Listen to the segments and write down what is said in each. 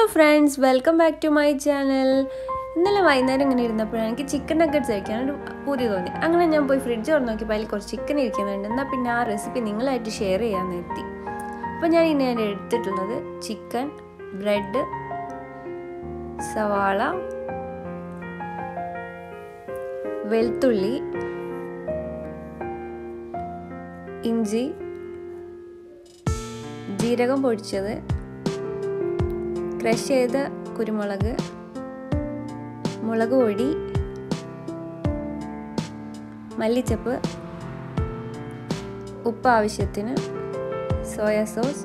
friends welcome back to my channel ഇന്നലെ വൈകുന്നേരം ഇങ്ങനെ ഇരുന്നപ്പോഴാണ് എനിക്ക് ചിക്കൻ നഗറ്റ്സ് കഴിക്കാൻ ഒരു പൂതി തോന്നി അങ്ങനെ ഞാൻ പോയി ഫ്രിഡ്ജ് തുറന്ന് നോക്കിയപ്പോൾ അതിൽ കുറച്ച് ചിക്കൻ ഇരിക്കുന്നുണ്ട് എന്നാൽ പിന്നെ ആ റെസിപ്പി നിങ്ങളായിട്ട് ഷെയർ ചെയ്യാമെന്ന് എത്തി അപ്പോൾ ഞാൻ ഇനി ഞാൻ എടുത്തിട്ടുള്ളത് ചിക്കൻ ബ്രെഡ് സവാള വെളുത്തുള്ളി ഇഞ്ചി ജീരകം പൊടിച്ചത് ക്രഷ് ചെയ്ത കുരുമുളക് മുളക് പൊടി മല്ലിച്ചപ്പ് ഉപ്പ് ആവശ്യത്തിന് സോയ സോസ്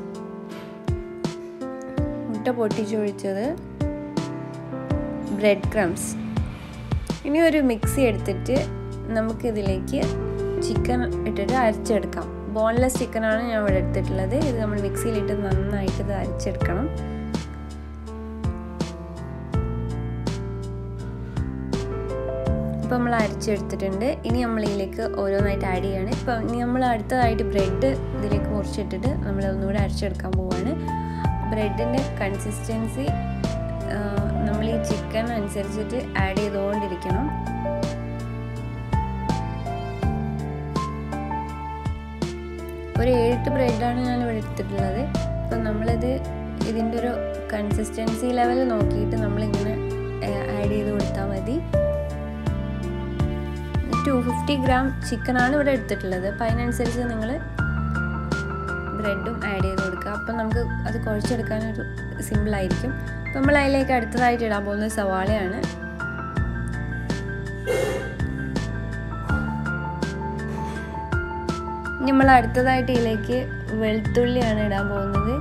മുട്ട പൊട്ടിച്ചൊഴിച്ചത് ബ്രെഡ് ക്രംസ് ഇനി ഒരു മിക്സി എടുത്തിട്ട് നമുക്കിതിലേക്ക് ചിക്കൻ ഇട്ടിട്ട് അരച്ചെടുക്കാം ബോൺലെസ് ചിക്കനാണ് ഞാൻ ഇവിടെ എടുത്തിട്ടുള്ളത് ഇത് നമ്മൾ മിക്സിയിലിട്ട് നന്നായിട്ട് ഇത് അരച്ചെടുക്കണം ഇപ്പം നമ്മൾ അരച്ചെടുത്തിട്ടുണ്ട് ഇനി നമ്മൾ ഇതിലേക്ക് ഓരോന്നായിട്ട് ആഡ് ചെയ്യാണ് ഇപ്പം ഇനി നമ്മൾ അടുത്തതായിട്ട് ബ്രെഡ് ഇതിലേക്ക് മുറിച്ചിട്ടിട്ട് നമ്മൾ ഒന്നുകൂടെ അരച്ചെടുക്കാൻ പോവാണ് ബ്രെഡിൻ്റെ കൺസിസ്റ്റൻസി നമ്മൾ ഈ ചിക്കൻ അനുസരിച്ചിട്ട് ആഡ് ചെയ്തുകൊണ്ടിരിക്കണം ഒരു ഏഴെട്ട് ബ്രെഡാണ് ഞാൻ ഇവിടെ എടുത്തിട്ടുള്ളത് അപ്പം നമ്മളിത് ഇതിൻ്റെ ഒരു കൺസിസ്റ്റൻസി ലെവൽ നോക്കിയിട്ട് നമ്മളിങ്ങനെ ആഡ് ചെയ്ത് കൊടുത്താൽ മതി ടു ഫിഫ്റ്റി ഗ്രാം ചിക്കനാണ് ഇവിടെ എടുത്തിട്ടുള്ളത് അപ്പം അതിനനുസരിച്ച് നിങ്ങൾ ബ്രെഡും ആഡ് ചെയ്ത് കൊടുക്കുക അപ്പം നമുക്ക് അത് കുഴച്ചെടുക്കാനൊരു സിമ്പിളായിരിക്കും അപ്പം നമ്മൾ അതിലേക്ക് അടുത്തതായിട്ട് ഇടാൻ പോകുന്നത് സവാളയാണ് നമ്മൾ അടുത്തതായിട്ട് ഇതിലേക്ക് വെളുത്തുള്ളിയാണ് ഇടാൻ പോകുന്നത്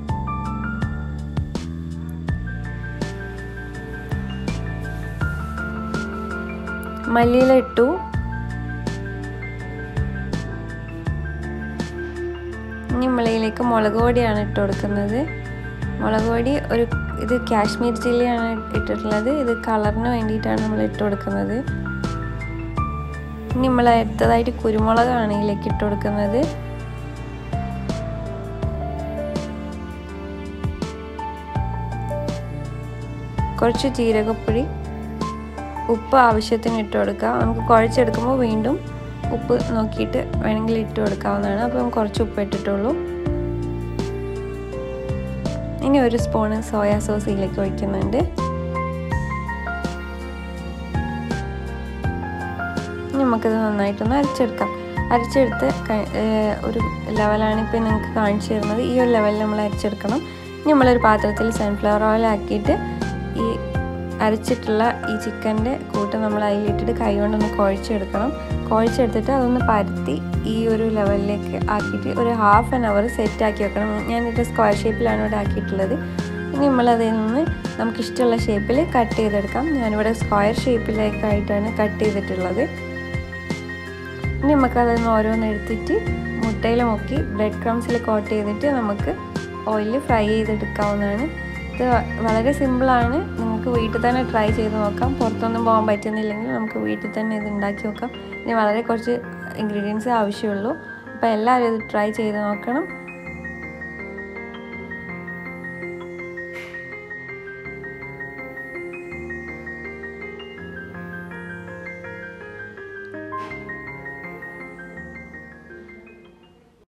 മല്ലിയില ഇട്ടു ഇനി നമ്മളിതിലേക്ക് മുളക് പൊടിയാണ് ഇട്ട് കൊടുക്കുന്നത് മുളക് പൊടി ഒരു ഇത് കാശ്മീർ ചില്ലിയാണ് ഇട്ടിട്ടുള്ളത് ഇത് കളറിന് വേണ്ടിയിട്ടാണ് നമ്മൾ ഇട്ട് കൊടുക്കുന്നത് ഇനി നമ്മൾ അടുത്തതായിട്ട് കുരുമുളകാണ് ഇതിലേക്ക് ഇട്ട് കൊടുക്കുന്നത് കുറച്ച് ജീരകപ്പൊടി ഉപ്പ് ആവശ്യത്തിന് ഇട്ട് കൊടുക്കുക നമുക്ക് കുഴച്ചെടുക്കുമ്പോൾ വീണ്ടും ഉപ്പ് നോക്കിയിട്ട് വേണമെങ്കിൽ ഇട്ട് കൊടുക്കാവുന്നതാണ് അപ്പം കുറച്ച് ഉപ്പ് ഇട്ടിട്ടുള്ളൂ ഇനി ഒരു സ്പൂണ് സോയാ സോസ് ഇതിലേക്ക് ഒഴിക്കുന്നുണ്ട് നമുക്കത് നന്നായിട്ടൊന്ന് അരച്ചെടുക്കാം അരച്ചെടുത്ത് ഒരു ലെവലാണ് ഇപ്പോൾ നിങ്ങൾക്ക് കാണിച്ചു തരുന്നത് ഈ ഒരു ലെവലിൽ നമ്മൾ അരച്ചെടുക്കണം ഇനി നമ്മളൊരു പാത്രത്തിൽ സൺഫ്ലവർ ഓയിൽ ആക്കിയിട്ട് ഈ അരച്ചിട്ടുള്ള ഈ ചിക്കൻ്റെ കൂട്ട് നമ്മൾ അതിലിട്ടിട്ട് കൈ കൊണ്ടൊന്ന് കുഴച്ചെടുക്കണം കുഴച്ചെടുത്തിട്ട് അതൊന്ന് പരത്തി ഈ ഒരു ലെവലിലേക്ക് ആക്കിയിട്ട് ഒരു ഹാഫ് ആൻ അവർ സെറ്റ് ആക്കി വെക്കണം ഞാനിട്ട് സ്ക്വയർ ഷേപ്പിലാണ് ഇവിടെ ആക്കിയിട്ടുള്ളത് ഇനി നമ്മളതിൽ നിന്ന് നമുക്കിഷ്ടമുള്ള ഷേപ്പിൽ കട്ട് ചെയ്തെടുക്കാം ഞാനിവിടെ സ്ക്വയർ ഷേപ്പിലേക്കായിട്ടാണ് കട്ട് ചെയ്തിട്ടുള്ളത് ഇനി നമുക്കതൊന്ന് ഓരോന്ന് എടുത്തിട്ട് മുട്ടയിൽ മുക്കി ബ്രെഡ് ക്രംസിൽ കോട്ട് ചെയ്തിട്ട് നമുക്ക് ഓയിലിൽ ഫ്രൈ ചെയ്തെടുക്കാവുന്നതാണ് ഇത് വളരെ സിമ്പിളാണ് നിങ്ങൾക്ക് വീട്ടിൽ തന്നെ ട്രൈ ചെയ്ത് നോക്കാം പുറത്തൊന്നും പോകാൻ പറ്റുന്നില്ലെങ്കിൽ നമുക്ക് വീട്ടിൽ തന്നെ ഇത് ഉണ്ടാക്കി നോക്കാം ഇനി വളരെ കുറച്ച് ഇൻഗ്രീഡിയൻസ് ആവശ്യമുള്ളൂ അപ്പോൾ എല്ലാവരും ഇത് ട്രൈ ചെയ്ത് നോക്കണം